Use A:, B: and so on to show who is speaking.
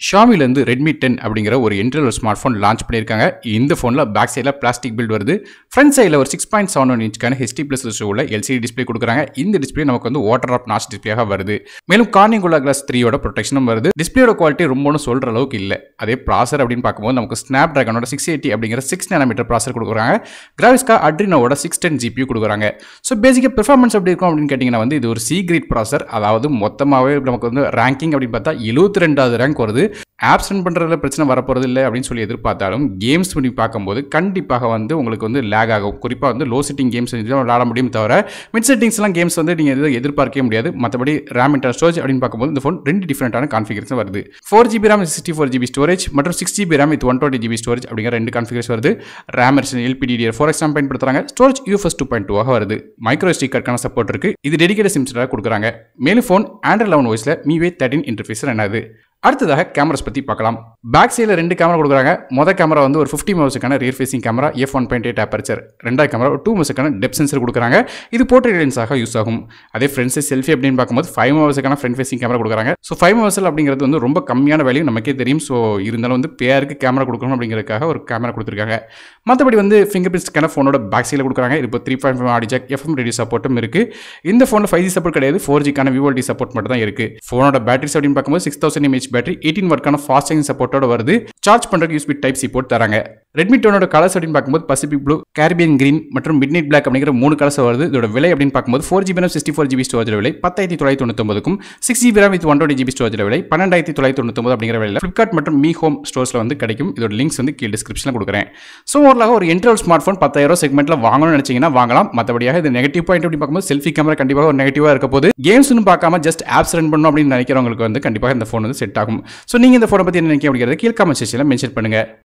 A: ஷாமிலேருந்து Redmi ten அப்படிங்கிற ஒரு என்ட்ரல் ஒரு ஸ்மார்ட் ஃபோன் லான்ச் பண்ணியிருக்காங்க இந்த ஃபோனில் பேக் சைடில் பிளாஸ்டிக் பில்ட் வருது ஃப்ரண்ட் சைடில் ஒரு சிக்ஸ் பாயிண்ட் செவன் ஒன் இன்ச்க்கான ஹெச்டி ப்ளஸ் உள்ள எல்சிடி டிஸ்பிளே கொடுக்குறாங்க இந்த டிஸ்பிளே நமக்கு வந்து வாட்டர் ஆஃப் நாச் டிஸ்பிளேயாக வருது மேலும் கார்னிங்குலா கிளாஸ் த்ரீயோட ப்ரொடெக்ஷனும் வருது டிஸ்பிளேயோட குவாலிட்டி ரொம்ப ஒன்றும் சொல்கிற அளவுக்கு இல்லை அதே ப்ராசர் அப்படின்னு பார்க்கும்போது நமக்கு ஸ்னாப் ட்ராகனோட சிக்ஸ் எயிட்டி அப்படிங்கிற சிக்ஸ் நேனோமீட்டர் ப்ராசர் கொடுக்குறாங்க கிராவிஸ்கா அட்ரினோட சிக்ஸ் டென் ஜிபியூ கொடுக்குறாங்க ஸோ பேசிக்காக பெர்ஃபார்மன்ஸ் எப்படி இருக்கும் அப்படின்னு கேட்டிங்கன்னா வந்து இது ஒரு சி கிரேட் ப்ராசர் அதாவது மொத்தமாகவே நமக்கு வந்து ரேங்கிங் அப்படின்னு பார்த்தா எழுபத்தி ரெண்டாவது ரேங்க் வருது ஆப்ஸ் ரன் பண்ணுறதுல பிரச்சனை வரப்போகிறது இல்லை அப்படின்னு சொல்லி எதிர்பார்த்தாலும் கேம்ஸ் பண்ணி பார்க்கும்போது கண்டிப்பாக வந்து உங்களுக்கு வந்து லேக் ஆகும் குறிப்பாக வந்து லோ செட்டிங் கேம்ஸ் விளாட முடியும் தவிர மிட் செட்டிங்ஸ்லாம் கேம்ஸ் வந்து நீங்கள் எதுவும் எதிர்பார்க்கவே முடியாது மற்றபடி ரேம் இன்டர் ஸ்டோரேஜ் அப்படின்னு பார்க்கும்போது இந்த ஃபோன் ரெண்டு டிஃப்ரெண்டான கான்ஃபிகரேஷன் வருது four GB RAM sixty four GB storage மற்றும் six GB RAM with one twenty GB storage அப்படிங்கிற ரெண்டு கான்ஃபிகரேஷன் வருது ரேம் எல்பிடிடிஆர் ஃபோர் எக்ஸாம் பயன்படுத்துறாங்க ஸ்டோரேஜ் யூஎஃப்எஸ் டூ பாயிண்ட் டூவாக வருது மைக்ரோ ஸ்டிக்கருக்கான சப்போர்ட் இருக்கு இது டெடிகேட் சிம்ஸ்டாக கொடுக்குறாங்க மேலும் ஃபோன் ஆண்ட்ராய்ட் லெவன் வாய்ஸில் மீவே தேர்ட்டின் இன்டர்ஃபேஸ் என்னது அடுத்ததாக கேமராஸ் பற்றி பார்க்கலாம் பேக் சைடில் ரெண்டு கேமரா கொடுக்குறாங்க மொதல் கேமரா வந்து ஒரு ஃபிஃப்டி மெகாவுக்கான rear facing camera F one point eight aperture ரெண்டாவது கேமரா ஒரு டூ மெகாவுக்கான டெப் சென்சர் கொடுக்குறாங்க இது போர்ட்ரேட் லென்ஸாக யூஸ் ஆகும் அதே ஃப்ரண்ட் சைஸ் செல்ஃபி அப்படின்னு பார்க்கும்போது ஃபைவ் மெகாவுக்கான ஃப்ரண்ட் ஃபேசிங் கேமரா கொடுக்குறாங்க ஸோ ஃபைவ் மெகாசல் அப்படிங்கிறது வந்து ரொம்ப கம்மியான வேல்யூ நமக்கே தெரியும் ஸோ இருந்தாலும் வந்து பேருக்கு கேமரா கொடுக்கணும் அப்படிங்கிறதுக்காக ஒரு கேமரா கொடுத்துருக்காங்க மற்றபடி வந்து ஃபிங்கர் பிரிண்ட் ஸ்கேனர் ஃபோனோட பேக் சைடில் கொடுக்குறாங்க இப்போ three point five audio jack FM radio சப்போர்ட்டும் இருக்குது இந்த ஃபோனில் ஃபைவ் ஜி சப்போர்ட் கிடையாது ஃபோர் ஜிக்கான விவோல்டி சப்போர்ட் மட்டும் தான் இருக்குது ஃபோனோட பேட்டரிஸ் அப்படின்னு பார்க்கும்போது six thousand mAh battery eighteen வாட்க்கான ஃபாஸ்ட் சார்ஜிங் சப்போர்ட்டோட வருது சார்ஜ் பண்ணுறதுக்கு யூஸ்பி டைப் சி போட்டு தராங்க ரெட்மி டோனோட கலர்ஸ் அப்படின்னு பார்க்கும்போது பசிபிக் ப்ளூ கேரிபியன் கிரீன் மற்றும் மிட் நைட் பிளாக் அப்படிங்கிற மூணு கலர்ஸ் வருது இதோட விலை அப்படின்னு பார்க்கும்போது four GB sixty four GB storage விலை பத்தாயிரத்தி தொள்ளாயிரத்தி தொண்ணூத்தொம்பதுக்கும் six GB RAM with one twenty GB storage விலை பன்னெண்டாயிரத்தி தொள்ளாயிரத்தி தொண்ணூத்தொம்பது அப்படிங்கிற விலையில் ஃப்ளிப்கார்ட் மற்றும் மீ ஹோம் ஸ்டோர்ஸில் வந்து கிடைக்கும் இதோட லிங்க்ஸ் வந்து கீழே டிஸ்கிரிப்ஷனில் கொடுக்குறேன் ஸோ ஓரளவு ஒரு என்ட்ரல் ஸ்மார்ட் ஃபோன் பத்தாயிரம் செக்மெண்ட்டில் வாங்கணும்னு நினச்சிங்கன்னா வாங்கலாம் மற்றபடியாக இது நெகட்டிவ் பாயிண்ட் அப்படி பார்க்கும்போது செல்ஃபி கேமரா கண்டிப்பாக ஒரு நெகட்டிவாக இருக்க போது கேம்ஸ்னு பார்க்காம ஜஸ்ட் ஆப்ஸ் ரன் பண்ணணும் அப்படின்னு நினைக்கிறவங்களுக்கு வந்து கண்டிப்பாக இந்த ஃபோன் வந்து செட் ஆகும் ஸோ நீங்கள் இந்த ஃபோனை பற்றி என்ன நினைக்க அப்படிங்கிறது கீழ் காமெண்ட் செக்ஷனில் மென்ஷன் பண்ணுங்கள்